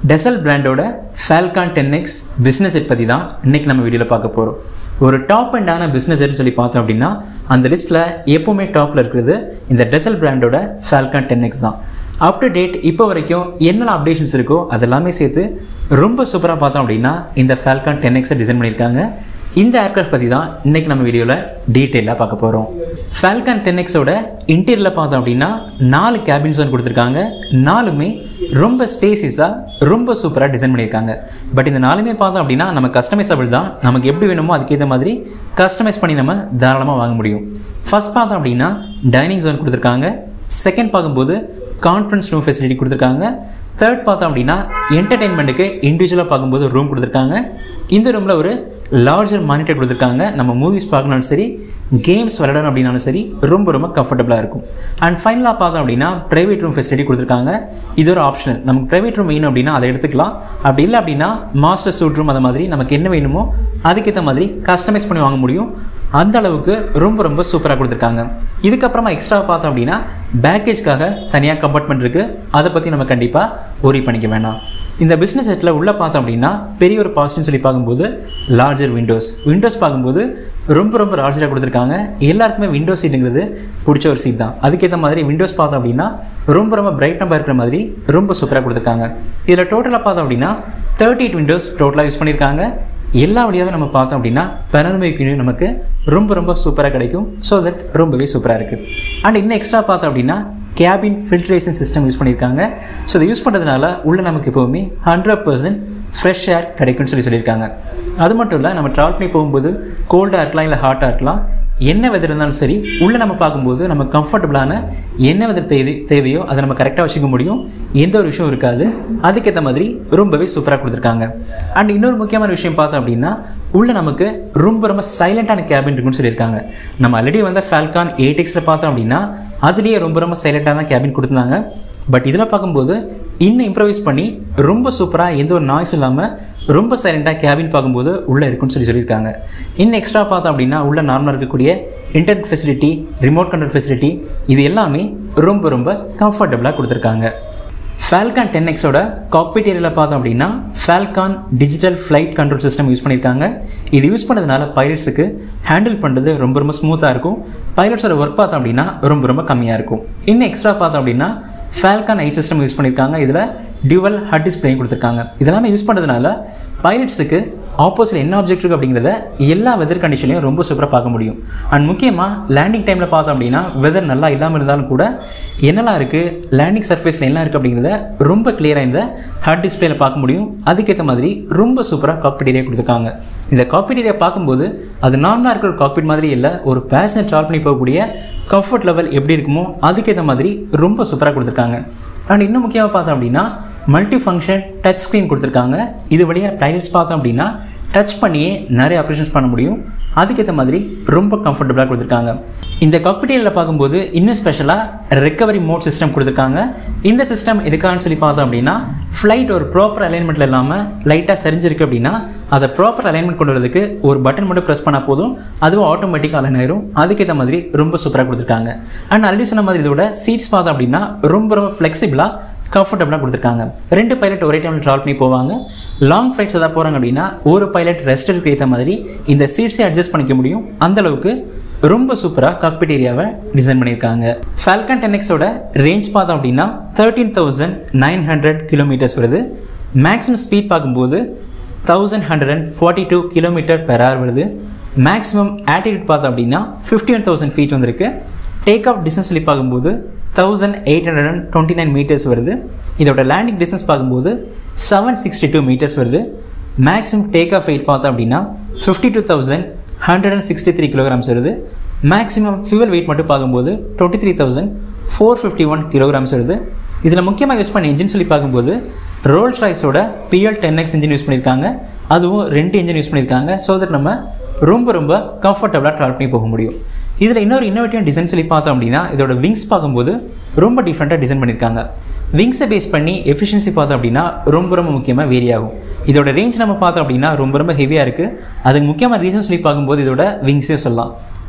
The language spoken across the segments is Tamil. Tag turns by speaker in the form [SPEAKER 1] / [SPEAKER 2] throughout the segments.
[SPEAKER 1] டெசல் பிராண்டோட Falcon ten X business jet பற்றி தான் இன்றைக்கி நம்ம வீடியோவில் பார்க்க போகிறோம் ஒரு டாப் அண்டான பிஸ்னஸ் செட்னு சொல்லி பார்த்தோம் அப்படின்னா அந்த லிஸ்ட்டில் எப்போவுமே டாப்பில் இருக்கிறது இந்த டெசல் பிராண்டோட ஃபால்கான் டென் எக்ஸ் தான் அப் டு டேட் இப்போ வரைக்கும் என்னென்ன அப்டேஷன்ஸ் இருக்கோ அதெல்லாமே சேர்த்து ரொம்ப சூப்பராக பார்த்தோம் அப்படின்னா இந்த ஃபால்கான் டென் எக்ஸை டிசைன் பண்ணியிருக்காங்க இந்த ஏர்க்ராஃப்ட் பற்றி தான் இன்றைக்கி நம்ம வீடியோவில் டீட்டெயிலாக பார்க்க போகிறோம் ஃபால்கான் டென் எக்ஸோட இன்டீரியரில் பார்த்தோம் அப்படின்னா நாலு கேபின்ஸ் வந்து கொடுத்துருக்காங்க நாலுமே ரொம்ப ஸ்பேசிஸாக ரொம்ப சூப்பராக டிசைன் பண்ணியிருக்காங்க பட் இந்த நாலுமே பார்த்தோம் அப்படின்னா நம்ம கஸ்டமைசபிள் தான் நமக்கு எப்படி வேணுமோ அதுக்கேற்ற மாதிரி கஸ்டமைஸ் பண்ணி நம்ம தாராளமாக வாங்க முடியும் ஃபர்ஸ்ட் பார்த்தோம் அப்படின்னா டைனிங் ஜோன் கொடுத்துருக்காங்க செகண்ட் பார்க்கும்போது கான்ஃபரன்ஸ் ரூம் ஃபெசிலிட்டி கொடுத்துருக்காங்க தேர்ட் பார்த்தோம் அப்படின்னா என்டர்டெயின்மெண்ட்டுக்கு இண்டிவிஜுவலாக பார்க்கும்போது ரூம் கொடுத்துருக்காங்க இந்த ரூமில் ஒரு லார்ஜர் மானிட்டர் கொடுத்துருக்காங்க நம்ம மூவிஸ் பார்க்கணும்னாலும் சரி கேம்ஸ் விளையாடணும் அப்படின்னாலும் சரி ரொம்ப ரொம்ப கம்ஃபர்டபுளாக இருக்கும் அண்ட் ஃபைனலாக பார்த்தோம் அப்படின்னா ப்ரைவேட் ரூம் ஃபெசிலிட்டி கொடுத்துருக்காங்க இது ஒரு ஆப்ஷனல் நமக்கு ப்ரைவேட் ரூம் வேணும் அப்படின்னா அதை எடுத்துக்கலாம் அப்படி இல்லை அப்படின்னா மாஸ்டர் சூட் ரூம் அந்த மாதிரி நமக்கு என்ன வேணுமோ அதுக்கேற்ற மாதிரி கஸ்டமைஸ் பண்ணி வாங்க முடியும் அந்த அளவுக்கு ரொம்ப ரொம்ப சூப்பராக கொடுத்துருக்காங்க இதுக்கப்புறமா எக்ஸ்ட்ரா பார்த்தோம் அப்படின்னா பேக்கேஜ்க்காக தனியாக கம்பார்ட்மெண்ட் இருக்குது அதை பற்றி நம்ம கண்டிப்பாக ஒரி பண்ணிக்க வேணாம் இந்த பிஸ்னஸ் செட்டில் உள்ளே பார்த்தோம் அப்படின்னா பெரிய ஒரு பாசிட்டிவ் சொல்லி பார்க்கும்போது லார்ஜர் விண்டோஸ் விண்டோஸ் பார்க்கும்போது ரொம்ப ரொம்ப லார்ஜராக கொடுத்துருக்காங்க எல்லாருக்குமே விண்டோஸ் சீட்டுங்கிறது பிடிச்ச ஒரு சீட் தான் அதுக்கேற்ற மாதிரி விண்டோஸ் பார்த்தோம் அப்படின்னா ரொம்ப ரொம்ப பிரைட்டாக இருக்கிற மாதிரி ரொம்ப சூப்பராக கொடுத்துருக்காங்க இதில் டோட்டலாக பார்த்தோம் அப்படின்னா தேர்ட்டி எயிட் விண்டோஸ் டோட்டலாக யூஸ் பண்ணியிருக்காங்க எல்லா வழியாகவே நம்ம பார்த்தோம் அப்படின்னா பெனர்மிக் யூனிட் நமக்கு ரொம்ப ரொம்ப சூப்பராக கிடைக்கும் ஸோ தட் ரொம்பவே சூப்பராக இருக்குது அண்ட் இன்னும் எக்ஸ்ட்ரா பார்த்தோம் அப்படின்னா கேபின் ஃபில்ட்ரேஷன் சிஸ்டம் யூஸ் பண்ணியிருக்காங்க ஸோ இதை யூஸ் பண்ணுறதுனால உள்ள நமக்கு எப்போவுமே ஹண்ட்ரட் பர்சன்ட் ஃப்ரெஷ் ஏர் கிடைக்கும்னு சொல்லி சொல்லியிருக்காங்க அது மட்டும் இல்லை நம்ம ட்ராவல் பண்ணி போகும்போது கோல்டாக இருக்கலாம் இல்லை ஹாட்டாக இருக்கலாம் என்ன வெதர் இருந்தாலும் சரி உள்ளே நம்ம பார்க்கும்போது நம்ம கம்ஃபர்டபுளான என்ன வெதர் தேவை தேவையோ அதை நம்ம கரெக்டாக வச்சுக்க முடியும் எந்த ஒரு விஷயம் இருக்காது அதுக்கேற்ற மாதிரி ரொம்பவே சூப்பராக கொடுத்துருக்காங்க அண்ட் இன்னொரு முக்கியமான விஷயம் பார்த்தோம் அப்படின்னா உள்ளே நமக்கு ரொம்ப ரொம்ப சைலண்ட்டான கேபின் இருக்குன்னு சொல்லியிருக்காங்க நம்ம ஆல்ரெடி வந்து ஃபால்கான் எயிட் எக்ஸில் பார்த்தோம் அப்படின்னா அதுலேயே ரொம்ப ரொம்ப சைலண்ட்டாக தான் கேபின் கொடுத்துருந்தாங்க பட் இதில் பார்க்கும்போது இன்னும் இம்ப்ரவைஸ் பண்ணி ரொம்ப சூப்பராக எந்த ஒரு நாய்ஸ் இல்லாமல் ரொம்ப சைலண்ட்டாக கேபின் பார்க்கும்போது உள்ளே இருக்குன்னு சொல்லி சொல்லியிருக்காங்க இன்னும் எக்ஸ்ட்ரா பார்த்தோம் அப்படின்னா உள்ள நார்மலாக இருக்கக்கூடிய internet facility remote control facility இது எல்லாமே ரொம்ப ரொம்ப கம்ஃபர்டபுளாக கொடுத்துருக்காங்க ஃபால்கான் டென் எக்ஸோட காக்பிட் ஏரியாவில் பார்த்தோம் அப்படின்னா Falcon digital flight control system use பண்ணியிருக்காங்க இது யூஸ் பண்ணதுனால பைலட்ஸுக்கு ஹேண்டில் பண்ணுறது ரொம்ப ரொம்ப ஸ்மூத்தாக இருக்கும் பைலட்ஸோட ஒர்க் பார்த்தோம் அப்படின்னா ரொம்ப ரொம்ப கம்மியாக இருக்கும் இன்னும் எக்ஸ்ட்ரா பார்த்தோம் அப்படின்னா ஃபால்கான் ஐ சிஸ்டம் யூஸ் பண்ணியிருக்காங்க இதில் டியூவல் ஹட் டிஸ்பிளேயும் கொடுத்துருக்காங்க இதெல்லாமே யூஸ் பண்ணுறதுனால பைலட்ஸுக்கு ஆப்போசிட் என்ன ஆப்ஜெக்ட் இருக்குது அப்படிங்கிறத எல்லா வெதர் கண்டிஷன்லையும் ரொம்ப சூப்பராக பார்க்க முடியும் அண்ட் முக்கியமாக லேண்டிங் டைமில் பார்த்தோம் அப்படின்னா வெதர் நல்லா இல்லாமல் இருந்தாலும் கூட என்னெல்லாம் இருக்குது லேண்டிங் சர்ஃபேஸில் என்ன இருக்குது அப்படிங்கிறத ரொம்ப கிளியராக இந்த ஹட் டிஸ்பிளேல பார்க்க முடியும் அதுக்கேற்ற மாதிரி ரொம்ப சூப்பராக காக்பிட் ஏரியா கொடுத்துருக்காங்க இந்த காக்பிட் ஏரியா பார்க்கும்போது அது நார்மலாக இருக்கிற ஒரு காக்பிட் மாதிரி இல்லை ஒரு பேசஞ்சர் ட்ராவல் பண்ணி போகக்கூடிய கம்ஃபர்ட் லெவல் எப்படி இருக்குமோ அதுக்கேற்ற மாதிரி ரொம்ப சூப்பராக கொடுத்துருக்காங்க அண்ட் இன்னும் முக்கியமாக பார்த்தோம் அப்படின்னா மல்டி ஃபங்க்ஷன் டச் ஸ்க்ரீன் கொடுத்துருக்காங்க இது வழியாக டைல்ஸ் பார்த்தோம் அப்படின்னா டச் பண்ணியே நிறைய ஆப்ரேஷன்ஸ் பண்ண முடியும் அதுக்கேற்ற மாதிரி ரொம்ப கம்ஃபர்டபுளாக கொடுத்துருக்காங்க இந்த காக்பிட்டியில் பார்க்கும்போது இன்னும் ஸ்பெஷலாக ரெக்கவரி மோட் சிஸ்டம் கொடுத்துருக்காங்க இந்த சிஸ்டம் எதுக்கான்னு சொல்லி பார்த்தோம் அப்படின்னா ஃப்ளைட் ஒரு ப்ராப்பர் அலைன்மெண்ட்டில் இல்லாமல் லைட்டாக சரிஞ்சிருக்கு அப்படின்னா அதை ப்ராப்பர் அலைன்மெண்ட் கொண்டு வரதுக்கு ஒரு பட்டன் மட்டும் ப்ரெஸ் பண்ணால் போதும் அதுவும் ஆட்டோமேட்டிக்காக அலைன் ஆயிரும் அதுக்கேற்ற மாதிரி ரொம்ப சூப்பராக கொடுத்துருக்காங்க அண்ட் ஆல்ரெடி சொன்ன மாதிரி இதோட சீட்ஸ் பார்த்தோம் அப்படின்னா ரொம்ப ரொம்ப ஃப்ளெக்சிபிளாக கம்ஃபர்டபுளாக கொடுத்துருக்காங்க ரெண்டு பைலட் ஒரே டைமில் ட்ராவல் பண்ணி போவாங்க லாங் ஃப்ளைட்ஸ் எதாவது போகிறாங்க அப்படின்னா ஒரு பைலட் ரெஸ்ட் எடுக்க ஏற்ற மாதிரி இந்த சீட்ஸை அட்ஜஸ்ட் பண்ணிக்க முடியும் அந்தளவுக்கு ரொம்ப சூப்பராக காக்பிட் ஏரியாவை டிசைன் பண்ணியிருக்காங்க ஃபால்கன் டென்எக்ஸோட ரேஞ்ச் பார்த்தோம் அப்படின்னா thirteen thousand nine hundred kilometres வருது மேக்ஸிமம் ஸ்பீட் பார்க்கும்போது thousand hundred and forty two kilometre per hour வருது மேக்ஸிமம் ஆட்டிடியூட் பார்த்தோம் அப்படின்னா ஃபிஃப்டி ஒன் தௌசண்ட் ஃபீட் வந்திருக்கு டேக் ஆஃப் டிஸ்டன்ஸ் சொல்லி பார்க்கும்போது thousand eight hundred and twenty nine metres வருது இதோட லேண்டிங் டிஸ்டன்ஸ் பார்க்கும்போது செவன் சிக்ஸ்டி டூ மீட்டர்ஸ் வருது மேக்ஸிமம் டேக் ஆஃப் வெயிட் பார்த்தோம் அப்படின்னா fifty two thousand hundred and sixty three kilograms வருது மேக்ஸிமம் ஃபியூவல் வெயிட் மட்டும் பார்க்கும்போது twenty three thousand four fifty one kilograms வருது இதில் முக்கியமாக யூஸ் பண்ண இன்ஜின் சொல்லி பார்க்கும்போது ரோல்ஸ் ராய்ஸோட Pearl ten X engine use பண்ணியிருக்காங்க அதுவும் ரெண்டு இன்ஜின் யூஸ் பண்ணியிருக்காங்க ஸோ தட் நம்ம ரொம்ப ரொம்ப கம்ஃபர்டபுளாக ட்ராவல் பண்ணி போக முடியும் இதில் இன்னொரு இன்னோவேட்டிவ் டிசைன் சொல்லி பார்த்தோம் அப்படின்னா இதோட விங்ஸ் பார்க்கும்போது ரொம்ப டிஃப்ரெண்ட்டாக டிசைன் பண்ணியிருக்காங்க விங்ஸை பேஸ் பண்ணி எஃபிஷியன்சி பார்த்தோம் அப்படின்னா ரொம்ப ரொம்ப முக்கியமாக வேரி ஆகும் இதோட ரேஞ்ச் நம்ம பார்த்தோம் அப்படின்னா ரொம்ப ரொம்ப ஹெவியாக இருக்குது அதுக்கு முக்கியமான ரீசன் சொல்லி பார்க்கும்போது இதோட விங்ஸே சொல்லலாம்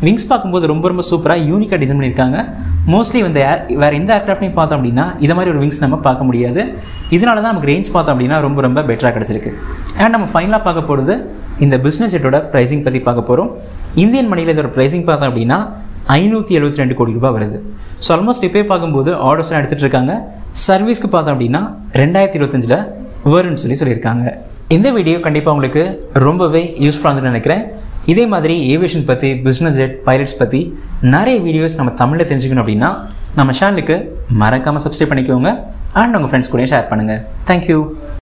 [SPEAKER 1] விங்ஸ் பார்க்கும்போது ரொம்ப ரொம்ப சூப்பராக யூனிக்காக டிசைன் பண்ணியிருக்காங்க மோஸ்ட்லி வந்து ஏர் வேறு எந்த ஏர்க்ராஃப்ட்லையும் பார்த்தோம் அப்படின்னா இது மாதிரி ஒரு விங்ஸ் நம்ம பார்க்க முடியாது இதனால தான் நமக்கு ரேஞ்ச் பார்த்தோம் அப்படின்னா ரொம்ப ரொம்ப பெட்டராக கிடச்சிருக்கு அண்ட் நம்ம ஃபைனலாக பார்க்க போகிறது இந்த பிஸ்னஸ் ஜெட்டோட ப்ரைஸிங் பற்றி பார்க்க போகிறோம் இந்தியன் மணியில் இதோட ப்ரைஸிங் பார்த்தோம் அப்படின்னா ஐநூற்றி எழுபத்தி ரெண்டு கோடி ரூபாய் வருது ஸோ ஆல்மோஸ்ட் இப்போ பார்க்கும்போது ஆர்டர்ஸ்லாம் எடுத்துகிட்டு இருக்காங்க சர்வீஸ்க்கு பார்த்தோம் அப்படின்னா ரெண்டாயிரத்தி இருபத்தஞ்சில் வரும்னு சொல்லி சொல்லியிருக்காங்க இந்த வீடியோ கண்டிப்பாக உங்களுக்கு ரொம்பவே யூஸ்ஃபுல்லாக இருந்துன்னு நினைக்கிறேன் இதே மாதிரி ஏவியேஷன் பற்றி பிஸ்னஸ் ஜெட் பைலட்ஸ் பற்றி நிறைய வீடியோஸ் நம்ம தமிழில் தெரிஞ்சுக்கணும் அப்படின்னா நம்ம சேனலுக்கு மறக்காமல் சப்ஸ்கிரைப் பண்ணிக்கோங்க அண்ட் உங்கள் ஃப்ரெண்ட்ஸ் கூட ஷேர் பண்ணுங்கள் தேங்க்யூ